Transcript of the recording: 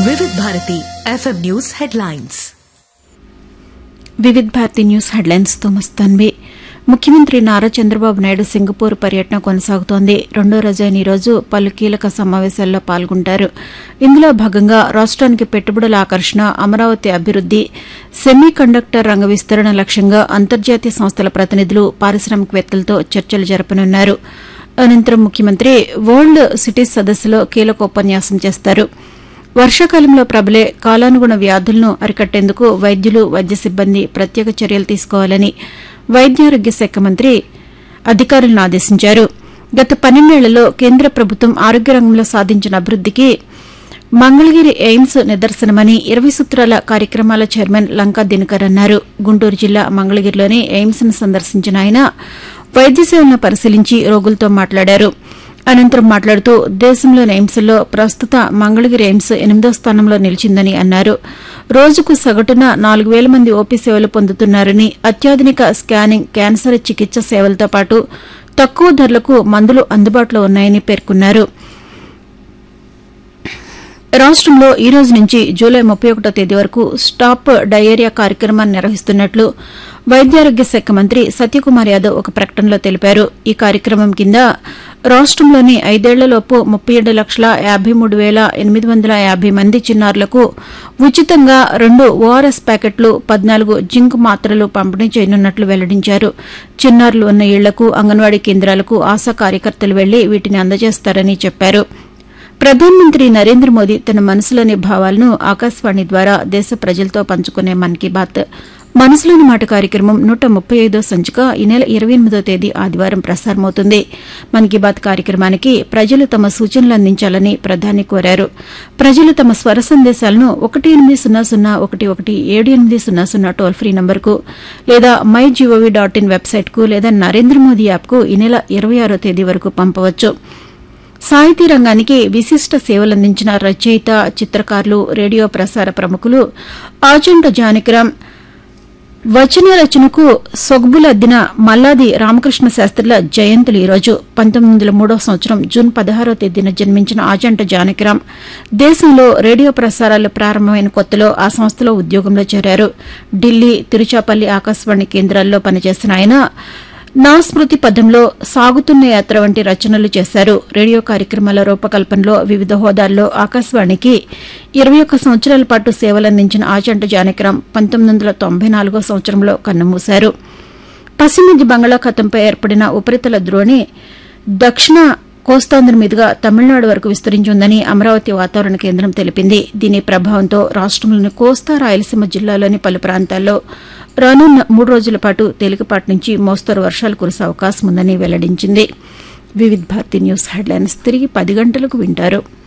Vividh Bharati FM news headlines Vividh Bharati news headlines తో మస్తాన్వి ముఖ్యమంత్రి నారా చంద్రబాబు నాయుడు సింగపూర్ పర్యటన కొనసాగుతోంది రెండో రోజైన ఈ రోజు పలు కీలక సమావేశాల్లో పాల్గొంటారు ఇందులో భాగంగా రాష్ట్రానికి పెట్టుబడుల ఆకర్షణ అమరావతి అభివృద్ది సెమీ కండక్టర్ రంగ విస్తరణ లక్ష్యంగా అంతర్జాతీయ సంస్థల ప్రతినిధులు పారిశ్రామికవేత్తలతో చర్చలు జరపనున్నారు అనంతరం ముఖ్యమంత్రి వరల్డ్ సిటీస్ సదస్సులో కీలక ఉపన్యాసం చేస్తారు వర్షాకాలంలో ప్రబలే కాలానుగుణ వ్యాధులను అరికట్టేందుకు వైద్యులు వైద్య సిబ్బంది ప్రత్యేక చర్యలు తీసుకోవాలని వైద్యారోగ్య శాఖ మంత్రి అధికారులను ఆదేశించారు గత పన్నెండేళ్లలో కేంద్ర ప్రభుత్వం ఆరోగ్య రంగంలో సాధించిన అభివృద్దికి మంగళగిరి ఎయిమ్స్ నిదర్శనమని ఇరవై సూత్రాల కార్యక్రమాల చైర్మన్ లంకా దినకర్ అన్నారు గుంటూరు జిల్లా మంగళగిరిలోని ఎయిమ్స్ ను సందర్శించిన ఆయన వైద్య సేవలను పరిశీలించి రోగులతో మాట్లాడారు అనంతరం మాట్లాడుతూ దేశంలోని ఎయిమ్స్లో ప్రస్తుత మంగళగిరి ఎయిమ్స్ ఎనిమిదో స్థానంలో నిలిచిందని అన్నారు రోజుకు సగటున నాలుగు వేల మంది ఓపీ సేవలు పొందుతున్నారని అత్యాధునిక స్కానింగ్ క్యాన్సర్ చికిత్స సేవలతో పాటు తక్కువ ధరలకు మందులు అందుబాటులో ఉన్నాయని పేర్కొన్నారు రాష్టంలో ఈ రోజు నుంచి జూలై ముప్పై ఒకటో తేదీ వరకు స్టాప్ డయేరియా కార్యక్రమాన్ని నిర్వహిస్తున్నట్లు వైద్యారోగ్య శాఖ మంత్రి సత్యకుమార్ యాదవ్ ఒక ప్రకటనలో తెలిపారు ఈ కార్యక్రమం కింద రాష్టంలోని ఐదేళ్లలోపు ముప్పై ఏడు లక్షల యాబై మూడు వేల ఎనిమిది వందల యాబై మంది చిన్నారులకు ఉచితంగా రెండు ఓఆర్ఎస్ ప్యాకెట్లు పద్నాలుగు జింక్ మాత్రలు పంపిణీ చేయనున్నట్లు వెల్లడించారు చిన్నారులు ఉన్న ఇళ్లకు అంగన్వాడీ కేంద్రాలకు ఆశా కార్యకర్తలు వెళ్లి వీటిని అందజేస్తారని చెప్పారు ప్రధానమంత్రి నరేంద్ర మోదీ తన మనసులోని భావాలను ఆకాశవాణి ద్వారా దేశ ప్రజలతో పంచుకునే మన్ కీ బాత్ మనసులోని మాట కార్యక్రమం నూట ముప్పై ఐదో సంచిక ఈ నెల ఇరవై ఎనిమిదో తేదీ ఆదివారం ప్రసారమవుతుంది మన్ కీ బాత్ కార్యక్రమానికి ప్రజలు తమ సూచనలు అందించాలని ప్రధాని కోరారు ప్రజలు తమ స్వర సందేశాలను ఒకటి ఎనిమిది సున్నా సున్నా ఒకటి ఒకటి ఏడు ఎనిమిది సున్నా సున్నా టోల్ ఫ్రీ నంబర్కు లేదా మై జీఓవీ డాట్ ఇన్ వెబ్సైట్కు లేదా నరేంద్ర మోదీ యాప్కు ఈ నెల ఇరవై ఆరో తేదీ వరకు పంపవచ్చు సాహితీ రంగానికి విశిష్ట సేవలందించిన రచయిత చిత్రకారులు రేడియో ప్రసార ప్రముఖులు ఆచంట జానకిరాం వచన రచనకు సొగ్బులద్దిన మల్లాది రామకృష్ణ శాస్త్రుల జయంతులు ఈరోజు పంతొమ్మిది వందల మూడవ సంవత్సరం జూన్ పదహారో తేదీన జన్మించిన ఆజంట జానకిరాం దేశంలో రేడియో ప్రసారాలు ప్రారంభమైన కొత్తలో ఆ సంస్థలో ఉద్యోగంలో చేరారు ఢిల్లీ తిరుచాపల్లి ఆకాశవాణి కేంద్రాల్లో పనిచేసిన ఆయన నా స్మృతి పదంలో సాగుతున్న యాత్ర వంటి రచనలు చేశారు రేడియో కార్యక్రమాల రూపకల్పనలో వివిధ హోదాల్లో ఆకాశవాణికి ఇరవై ఒక్క సంవత్సరాల పాటు సేవలందించిన ఆచంట జానకిరాం పంతొమ్మిది వందల తొంభై నాలుగో సంవత్సరంలో కన్నుమూశారు పశ్చిమ బంగాళాఖాతంపై ఏర్పడిన ఉపరితల ద్రోణి దక్షిణ కోస్తాంధ్ర మీదుగా తమిళనాడు వరకు విస్తరించి ఉందని అమరావతి వాతావరణ కేంద్రం తెలిపింది దీని ప్రభావంతో రాష్టంలోని కోస్తా రాయలసీమ జిల్లాలోని పలు ప్రాంతాల్లో రానున్న మూడు రోజుల పాటు తేలికపాటి నుంచి మోస్తరు వర్షాలు కురిసే అవకాశం ఉందని వెల్లడించింది వివిధ్ భారతి న్యూస్ హెడ్లైన్స్ తిరిగి పది గంటలకు వింటారు